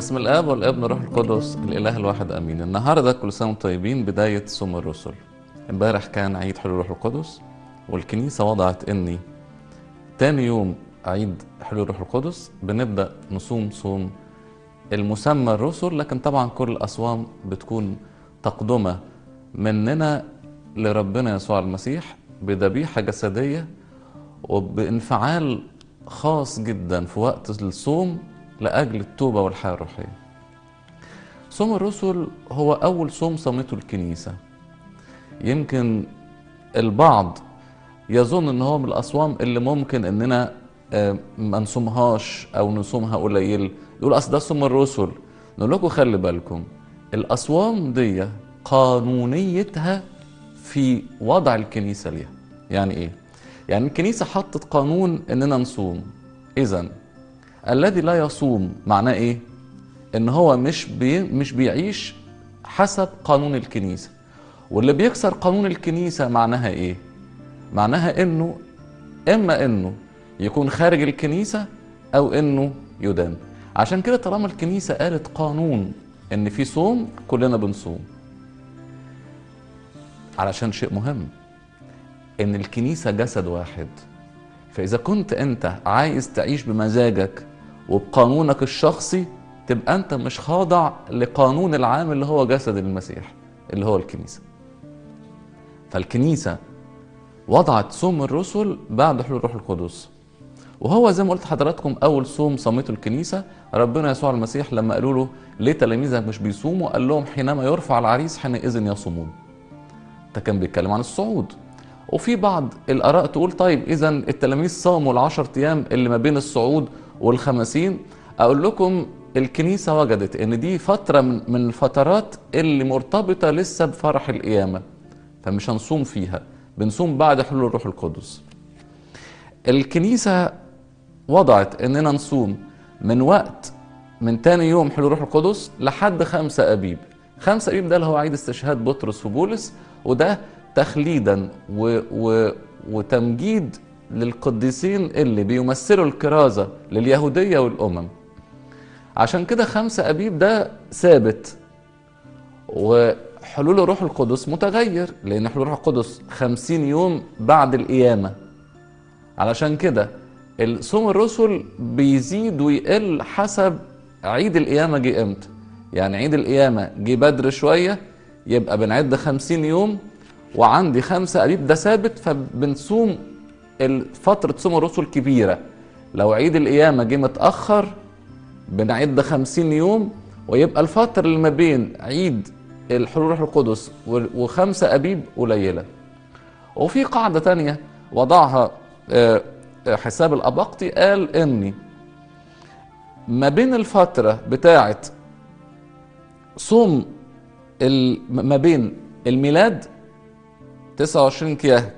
باسم الاب والابن والروح القدس الاله الواحد امين النهارده كل سنه وانتم طيبين بدايه صوم الرسل امبارح كان عيد حلول الروح القدس والكنيسه وضعت اني تاني يوم عيد حلول الروح القدس بنبدا نصوم صوم المسمى الرسل لكن طبعا كل الاصوام بتكون تقدمه مننا لربنا يسوع المسيح بذبيحه جسديه وبانفعال خاص جدا في وقت الصوم لاجل التوبه والحياه الروحيه. صوم الرسل هو اول صوم صامته الكنيسه. يمكن البعض يظن ان هو من الاصوام اللي ممكن اننا آه، ما نصومهاش او نصومها قليل يقول اصل ده صوم الرسل نقول لكم خلي بالكم الاصوام دي قانونيتها في وضع الكنيسه ليها يعني ايه يعني الكنيسه حطت قانون اننا نصوم اذا الذي لا يصوم معناه ايه ان هو مش بي مش بيعيش حسب قانون الكنيسه واللي بيكسر قانون الكنيسه معناها ايه معناها انه اما انه يكون خارج الكنيسه او انه يدان عشان كده طالما الكنيسه قالت قانون ان في صوم كلنا بنصوم علشان شيء مهم ان الكنيسه جسد واحد فاذا كنت انت عايز تعيش بمزاجك وبقانونك الشخصي تبقى انت مش خاضع لقانون العام اللي هو جسد المسيح اللي هو الكنيسه فالكنيسه وضعت صوم الرسل بعد حلول الروح القدس وهو زي ما قلت لحضراتكم اول صوم صامته الكنيسه ربنا يسوع المسيح لما قالوا له ليه تلاميذك مش بيصوموا قال لهم حينما يرفع العريس حينئذ يصومون ده كان بيتكلم عن الصعود وفي بعض الاراء تقول طيب اذا التلاميذ صاموا العشر ايام اللي ما بين الصعود والخمسين اقول لكم الكنيسه وجدت ان دي فتره من من الفترات اللي مرتبطه لسه بفرح القيامه فمش هنصوم فيها بنصوم بعد حلول الروح القدس الكنيسه وضعت اننا نصوم من وقت من تاني يوم حلول الروح القدس لحد خمسة أبيب خمسة أبيب ده اللي هو عيد استشهاد بطرس وبولس وده تخليدا و و وتمجيد للقديسين اللي بيمثلوا الكرازة لليهودية والأمم عشان كده خمسة أبيب ده ثابت وحلول الروح القدس متغير لأن حلول الروح القدس خمسين يوم بعد القيامة علشان كده صوم الرسل بيزيد ويقل حسب عيد القيامة جه امتى يعني عيد القيامة جه بدر شوية يبقى بنعد خمسين يوم وعندي خمسة قريب ده ثابت فبنصوم فترة صوم الرسل كبيرة لو عيد القيامة جه متأخر بنعد خمسين يوم ويبقى الفترة اللي ما بين عيد الحلول روح القدس وخمسة أبيب قليلة وفي قاعدة تانية وضعها حساب الأباقطي قال إني ما بين الفترة بتاعة صوم ما بين الميلاد 29 كياهك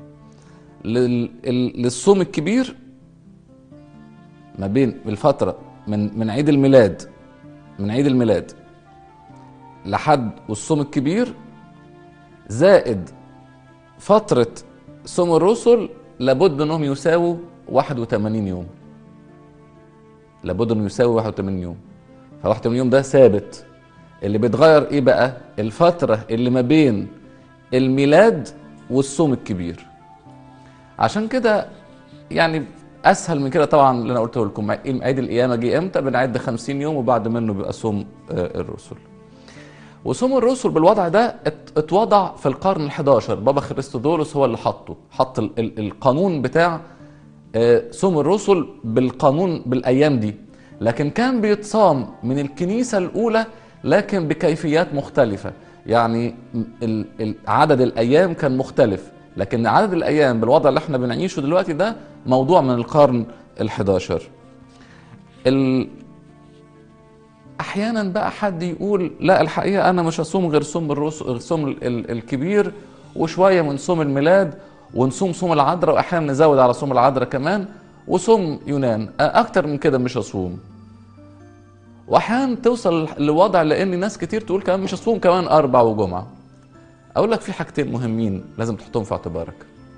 للصوم الكبير ما بين الفترة من من عيد الميلاد من عيد الميلاد لحد والصوم الكبير زائد فترة صوم الرسل لابد انهم يساووا 81 يوم لابد انهم يساووا 81 يوم ف 81 يوم ده ثابت اللي بيتغير ايه بقى الفترة اللي ما بين الميلاد والصوم الكبير عشان كده يعني اسهل من كده طبعا اللي انا قلته لكم عيد القيامه جه امتى بنعد 50 يوم وبعد منه بيبقى صوم الرسل وصوم الرسل بالوضع ده اتوضع في القرن ال11 بابا خريستودولوس هو اللي حطه حط القانون بتاع صوم الرسل بالقانون بالايام دي لكن كان بيتصام من الكنيسه الاولى لكن بكيفيات مختلفه يعني عدد الايام كان مختلف لكن عدد الايام بالوضع اللي احنا بنعيشه دلوقتي ده موضوع من القرن ال11 ال... احيانا بقى حد يقول لا الحقيقه انا مش هصوم غير صوم الرسل الصوم الكبير وشويه من صوم الميلاد ونصوم صوم العذراء واحيانا نزود على صوم العذراء كمان وصوم يونان اكتر من كده مش هصوم واحيانا توصل لوضع لان ناس كتير تقول كمان مش هصوم كمان اربع وجمعه اقول لك في حاجتين مهمين لازم تحطهم في اعتبارك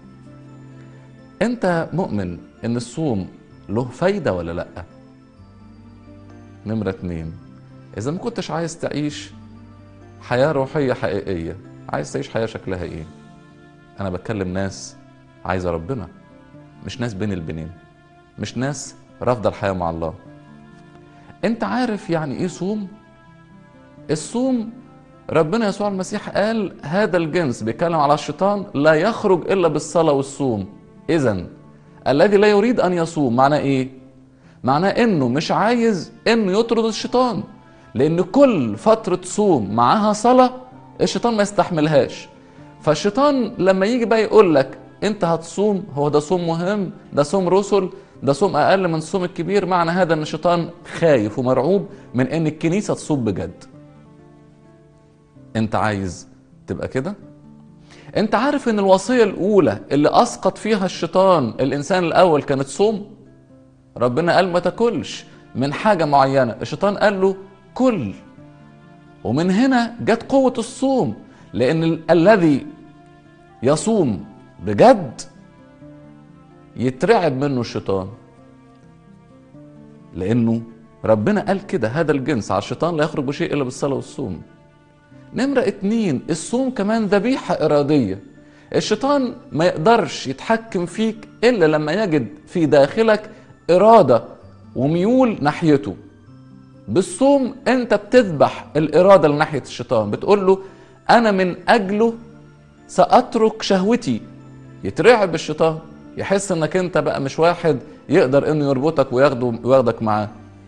انت مؤمن ان الصوم له فايده ولا لا نمره اتنين اذا ما كنتش عايز تعيش حياه روحيه حقيقيه عايز تعيش حياه شكلها ايه انا بتكلم ناس عايزه ربنا مش ناس بين البنين مش ناس رافضه الحياه مع الله انت عارف يعني ايه صوم الصوم ربنا يسوع المسيح قال هذا الجنس بيتكلم على الشيطان لا يخرج الا بالصلاه والصوم اذا الذي لا يريد ان يصوم معناه ايه معناه انه مش عايز انه يطرد الشيطان لان كل فتره صوم معاها صلاه الشيطان ما يستحملهاش فالشيطان لما يجي بقى يقول لك انت هتصوم هو ده صوم مهم ده صوم رسل ده صوم اقل من الصوم الكبير معنى هذا ان الشيطان خايف ومرعوب من ان الكنيسه تصوم بجد انت عايز تبقى كده انت عارف ان الوصيه الاولى اللي اسقط فيها الشيطان الانسان الاول كانت صوم ربنا قال ما تاكلش من حاجه معينه الشيطان قال له كل ومن هنا جت قوه الصوم لان ال- الذي يصوم بجد يترعب منه الشيطان لانه ربنا قال كده هذا الجنس على الشيطان لا يخرج بشيء الا بالصلاه والصوم نمرة اتنين الصوم كمان ذبيحة إرادية الشيطان ما يقدرش يتحكم فيك إلا لما يجد في داخلك إرادة وميول ناحيته بالصوم أنت بتذبح الإرادة لناحية الشيطان بتقول له أنا من أجله سأترك شهوتي يترعب الشيطان يحس انك انت بقى مش واحد يقدر انه يربطك وياخده وياخدك معاه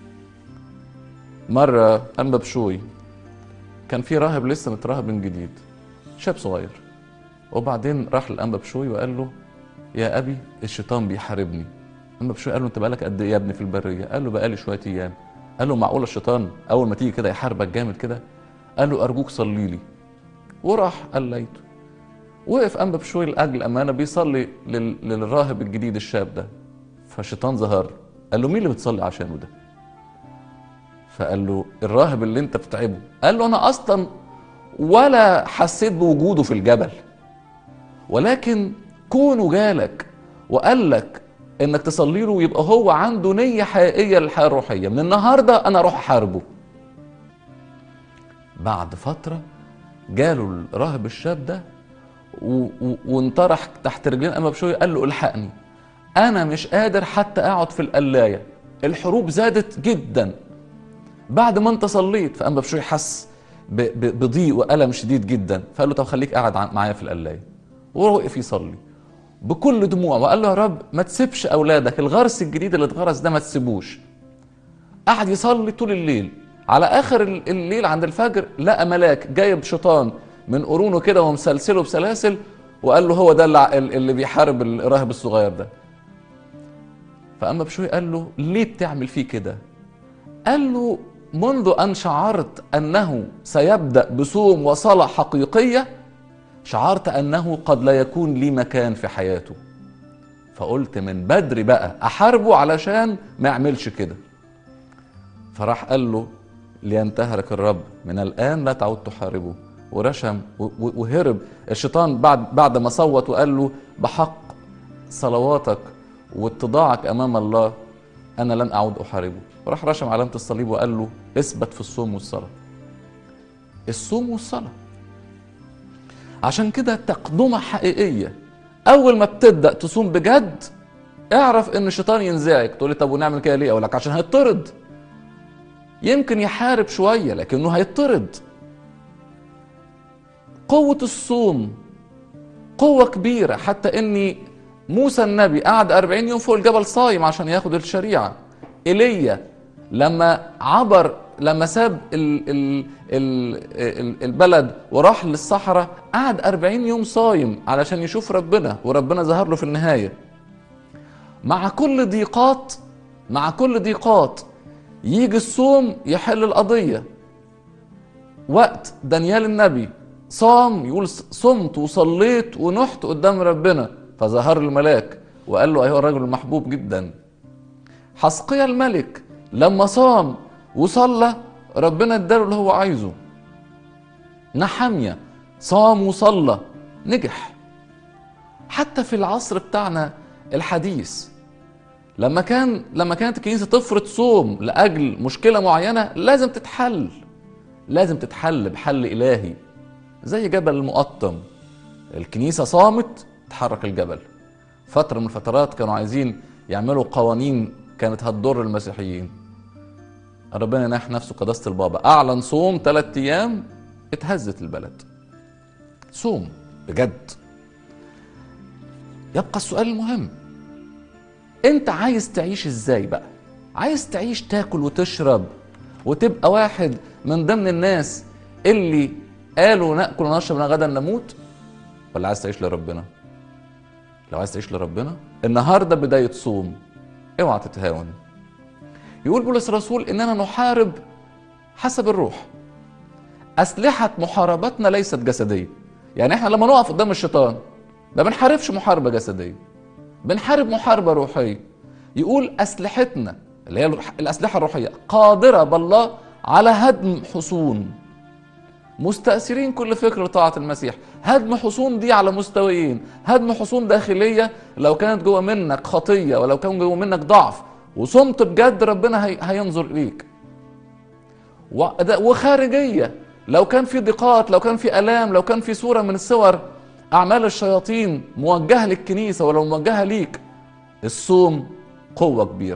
مرة أنبا بشوي كان في راهب لسه متراهب من جديد شاب صغير وبعدين راح للأنبا بشوي وقال له يا أبي الشيطان بيحاربني أنبا بشوي قال له أنت بقالك قد إيه يا ابني في البرية قال له بقالي شوية أيام قال له معقول الشيطان أول ما تيجي كده يحاربك جامد كده قال له أرجوك صلي لي وراح قليته وقف أنبا بشوي لأجل أمانة بيصلي لل... للراهب الجديد الشاب ده فالشيطان ظهر قال له مين اللي بتصلي عشانه ده فقال له الراهب اللي انت بتتعبه قال له انا اصلا ولا حسيت بوجوده في الجبل ولكن كونه جالك وقال لك انك تصلي له ويبقى هو عنده نية حقيقية للحياة الروحية من النهاردة انا اروح احاربه بعد فترة جاله الراهب الشاب ده و- و- وانطرح تحت رجلين اما بشوية قال له الحقني انا مش قادر حتى اقعد في القلاية الحروب زادت جدا بعد ما انت صليت فقام بشوي حس ب- ب- بضيق والم شديد جدا فقال له طب خليك قاعد عن- معايا في القلايه ووقف يصلي بكل دموع وقال له يا رب ما تسيبش اولادك الغرس الجديد اللي اتغرس ده ما تسيبوش قعد يصلي طول الليل على اخر ال- الليل عند الفجر لقى ملاك جايب شيطان من قرونه كده ومسلسله بسلاسل وقال له هو ده اللي, ع- اللي بيحارب الراهب الصغير ده فاما بشوي قال له ليه بتعمل فيه كده قال له منذ أن شعرت أنه سيبدأ بصوم وصلاة حقيقية شعرت أنه قد لا يكون لي مكان في حياته فقلت من بدري بقى أحاربه علشان ما يعملش كده فراح قال له لينتهرك الرب من الآن لا تعود تحاربه ورشم و- و- وهرب الشيطان بعد بعد ما صوت وقال له بحق صلواتك واتضاعك أمام الله أنا لن أعود أحاربه وراح رشم علامة الصليب وقال له اثبت في الصوم والصلاة الصوم والصلاة عشان كده تقدمة حقيقية أول ما بتبدأ تصوم بجد اعرف إن الشيطان ينزعج تقول لي طب ونعمل كده ليه؟ أقول لك عشان هيطرد يمكن يحارب شوية لكنه هيطرد قوة الصوم قوة كبيرة حتى إني موسى النبي قعد أربعين يوم فوق الجبل صايم عشان ياخد الشريعة ايليا لما عبر لما ساب ال ال ال ال البلد وراح للصحراء قعد أربعين يوم صايم علشان يشوف ربنا وربنا ظهر له في النهاية مع كل ضيقات مع كل ضيقات يجي الصوم يحل القضية وقت دانيال النبي صام يقول صمت وصليت ونحت قدام ربنا فظهر له الملاك وقال له أيها الرجل المحبوب جدا حسقيا الملك لما صام وصلى ربنا اداله اللي هو عايزه نحمية صام وصلى نجح حتى في العصر بتاعنا الحديث لما كان لما كانت الكنيسه تفرض صوم لاجل مشكله معينه لازم تتحل لازم تتحل بحل الهي زي جبل المقطم الكنيسه صامت تحرك الجبل فتره من الفترات كانوا عايزين يعملوا قوانين كانت هتضر المسيحيين ربنا يناح نفسه قداسه البابا اعلن صوم ثلاث ايام اتهزت البلد صوم بجد يبقى السؤال المهم انت عايز تعيش ازاي بقى عايز تعيش تاكل وتشرب وتبقى واحد من ضمن الناس اللي قالوا ناكل ونشرب من غدا نموت ولا عايز تعيش لربنا لو عايز تعيش لربنا النهارده بدايه صوم اوعى تتهاون يقول بولس الرسول اننا نحارب حسب الروح اسلحه محاربتنا ليست جسديه يعني احنا لما نقف قدام الشيطان ما بنحاربش محاربه جسديه بنحارب محاربه روحيه يقول اسلحتنا اللي هي الاسلحه الروحيه قادره بالله على هدم حصون مستأثرين كل فكر طاعة المسيح هدم حصون دي على مستويين هدم حصون داخلية لو كانت جوه منك خطية ولو كان جوه منك ضعف وصمت بجد ربنا هي... هينظر إليك وخارجية لو كان في ضيقات لو كان في ألام لو كان في صورة من صور أعمال الشياطين موجهة للكنيسة ولو موجهة ليك الصوم قوة كبيرة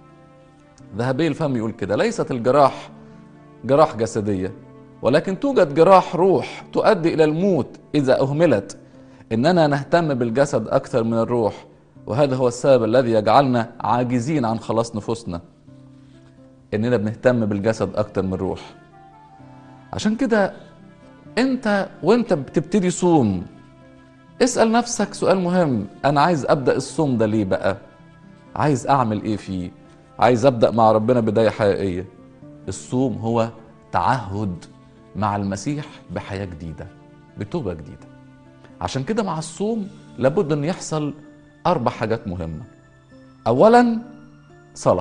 ذهبي الفم يقول كده ليست الجراح جراح جسدية ولكن توجد جراح روح تؤدي إلى الموت إذا أهملت إننا نهتم بالجسد أكثر من الروح وهذا هو السبب الذي يجعلنا عاجزين عن خلاص نفوسنا إننا بنهتم بالجسد أكثر من الروح عشان كده أنت وأنت بتبتدي صوم اسأل نفسك سؤال مهم أنا عايز أبدأ الصوم ده ليه بقى عايز أعمل إيه فيه عايز أبدأ مع ربنا بداية حقيقية الصوم هو تعهد مع المسيح بحياة جديدة بتوبة جديدة عشان كده مع الصوم لابد أن يحصل أربع حاجات مهمة أولا صلاة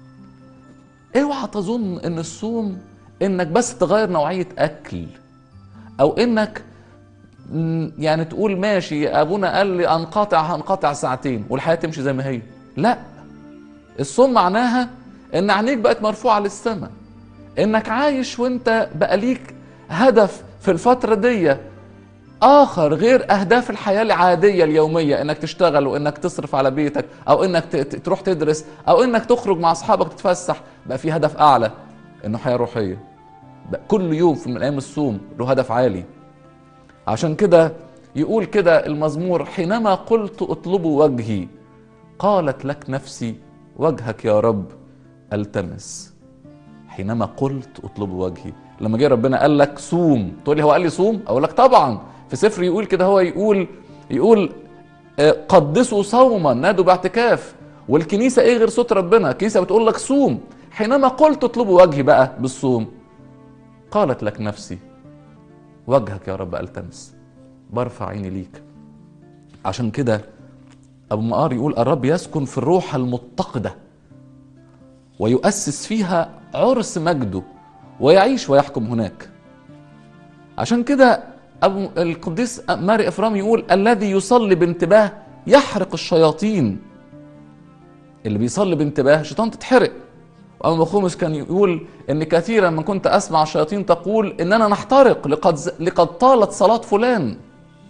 اوعى تظن ان الصوم انك بس تغير نوعية اكل او انك يعني تقول ماشي ابونا قال لي انقطع هنقطع ساعتين والحياة تمشي زي ما هي لا الصوم معناها ان عينيك بقت مرفوعة للسماء انك عايش وانت بقى ليك هدف في الفترة دي اخر غير اهداف الحياة العادية اليومية انك تشتغل وانك تصرف على بيتك او انك تروح تدرس او انك تخرج مع اصحابك تتفسح بقى في هدف اعلى انه حياة روحية بقى كل يوم في من ايام الصوم له هدف عالي عشان كده يقول كده المزمور حينما قلت اطلبوا وجهي قالت لك نفسي وجهك يا رب التمس حينما قلت اطلبوا وجهي لما جه ربنا قال لك صوم تقول لي هو قال لي صوم اقول لك طبعا في سفر يقول كده هو يقول يقول قدسوا صوما نادوا باعتكاف والكنيسه ايه غير صوت ربنا الكنيسه بتقول لك صوم حينما قلت اطلبوا وجهي بقى بالصوم قالت لك نفسي وجهك يا رب التمس برفع عيني ليك عشان كده ابو مقار يقول الرب يسكن في الروح المتقده ويؤسس فيها عرس مجده ويعيش ويحكم هناك عشان كده أبو القديس ماري إفرام يقول الذي يصلي بانتباه يحرق الشياطين اللي بيصلي بانتباه الشيطان تتحرق وأما بخومس كان يقول إن كثيرا ما كنت أسمع الشياطين تقول إننا نحترق لقد لقد طالت صلاة فلان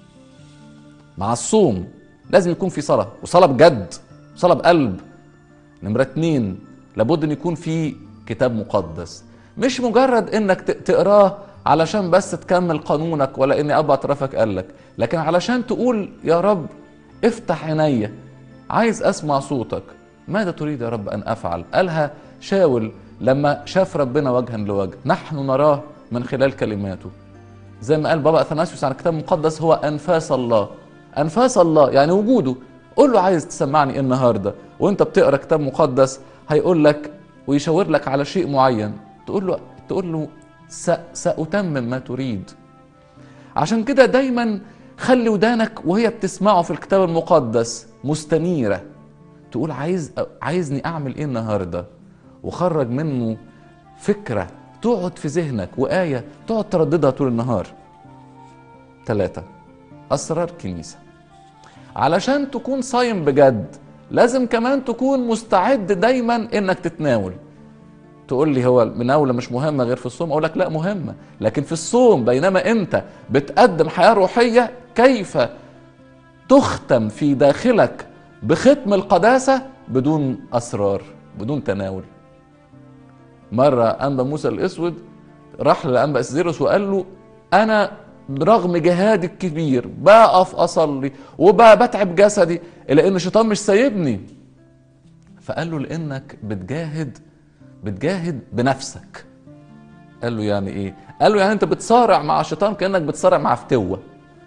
مع الصوم لازم يكون في صلاة وصلاة بجد صلاة بقلب نمرة اتنين لابد ان يكون في كتاب مقدس مش مجرد انك تقراه علشان بس تكمل قانونك ولا ان ابا اعترافك قال لك لكن علشان تقول يا رب افتح عيني عايز اسمع صوتك ماذا تريد يا رب ان افعل قالها شاول لما شاف ربنا وجها لوجه نحن نراه من خلال كلماته زي ما قال بابا اثناسيوس عن الكتاب المقدس هو انفاس الله انفاس الله يعني وجوده قول له عايز تسمعني ايه النهارده وانت بتقرا كتاب مقدس هيقول لك ويشاور لك على شيء معين تقول له تقول له سأتمم ما تريد عشان كده دايما خلي ودانك وهي بتسمعه في الكتاب المقدس مستنيرة تقول عايز عايزني أعمل إيه النهاردة وخرج منه فكرة تقعد في ذهنك وآية تقعد ترددها طول النهار ثلاثة أسرار كنيسة علشان تكون صايم بجد لازم كمان تكون مستعد دايما انك تتناول تقول لي هو المناوله مش مهمه غير في الصوم اقول لك لا مهمه لكن في الصوم بينما انت بتقدم حياه روحيه كيف تختم في داخلك بختم القداسه بدون اسرار بدون تناول مره انبا موسى الاسود راح لانبا اسزيروس وقال له انا برغم جهادي الكبير بقف اصلي وبتعب جسدي الا ان الشيطان مش سايبني فقال له لانك بتجاهد بتجاهد بنفسك قال له يعني ايه قال له يعني انت بتصارع مع الشيطان كانك بتصارع مع فتوه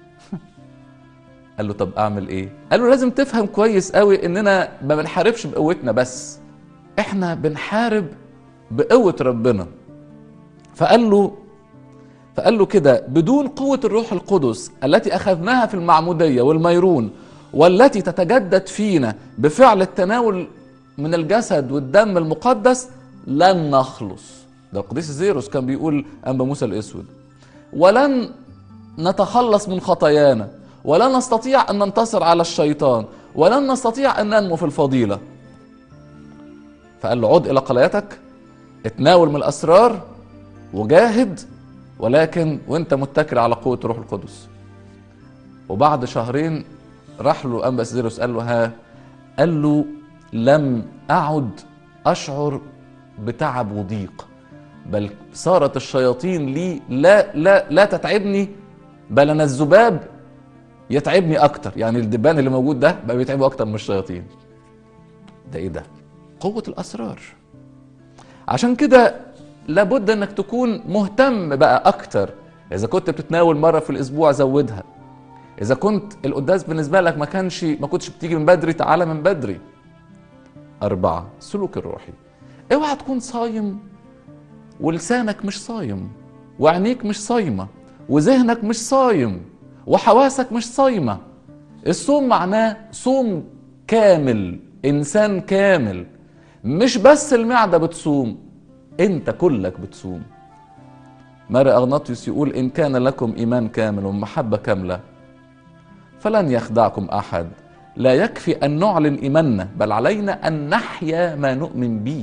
قال له طب اعمل ايه قال له لازم تفهم كويس قوي اننا ما بنحاربش بقوتنا بس احنا بنحارب بقوه ربنا فقال له فقال له كده بدون قوة الروح القدس التي أخذناها في المعمودية والميرون والتي تتجدد فينا بفعل التناول من الجسد والدم المقدس لن نخلص ده القديس زيروس كان بيقول أنبا موسى الأسود ولن نتخلص من خطايانا ولن نستطيع أن ننتصر على الشيطان ولن نستطيع أن ننمو في الفضيلة فقال له عد إلى قلايتك اتناول من الأسرار وجاهد ولكن وانت متكل على قوة الروح القدس وبعد شهرين راح له أنبا سيزيروس قال له ها قال له لم أعد أشعر بتعب وضيق بل صارت الشياطين لي لا لا لا تتعبني بل أنا الذباب يتعبني أكتر يعني الدبان اللي موجود ده بقى بيتعبه أكتر من الشياطين ده إيه ده؟ قوة الأسرار عشان كده لابد انك تكون مهتم بقى اكتر اذا كنت بتتناول مره في الاسبوع زودها اذا كنت القداس بالنسبه لك ما كانش ما كنتش بتيجي من بدري تعالى من بدري أربعة السلوك الروحي اوعى تكون صايم ولسانك مش صايم وعينيك مش صايمة وذهنك مش صايم وحواسك مش صايمة الصوم معناه صوم كامل إنسان كامل مش بس المعدة بتصوم انت كلك بتصوم ماري اغناطيوس يقول ان كان لكم ايمان كامل ومحبه كامله فلن يخدعكم احد لا يكفي ان نعلن ايماننا بل علينا ان نحيا ما نؤمن به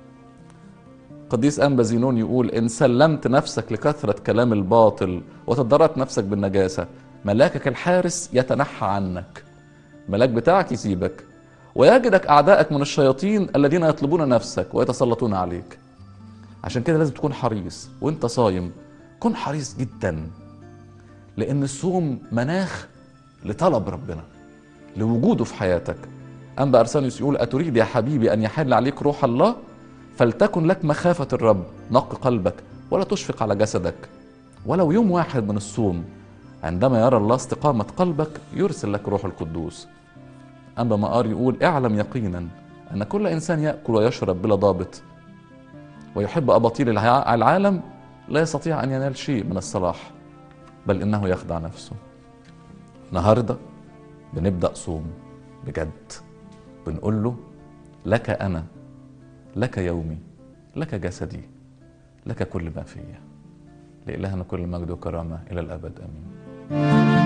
قديس انبا زينون يقول ان سلمت نفسك لكثره كلام الباطل وتضررت نفسك بالنجاسه ملاكك الحارس يتنحى عنك ملاك بتاعك يسيبك ويجدك اعدائك من الشياطين الذين يطلبون نفسك ويتسلطون عليك عشان كده لازم تكون حريص وانت صايم كن حريص جدا لان الصوم مناخ لطلب ربنا لوجوده في حياتك أنبا أرسانيوس يقول أتريد يا حبيبي أن يحل عليك روح الله فلتكن لك مخافة الرب نق قلبك ولا تشفق على جسدك ولو يوم واحد من الصوم عندما يرى الله استقامة قلبك يرسل لك روح القدوس أنبا مقار يقول اعلم يقينا أن كل إنسان يأكل ويشرب بلا ضابط ويحب أباطيل العالم لا يستطيع أن ينال شيء من الصلاح بل إنه يخدع نفسه النهاردة بنبدأ صوم بجد بنقول له لك أنا لك يومي لك جسدي لك كل ما فيا لإلهنا كل مجد وكرامة إلى الأبد آمين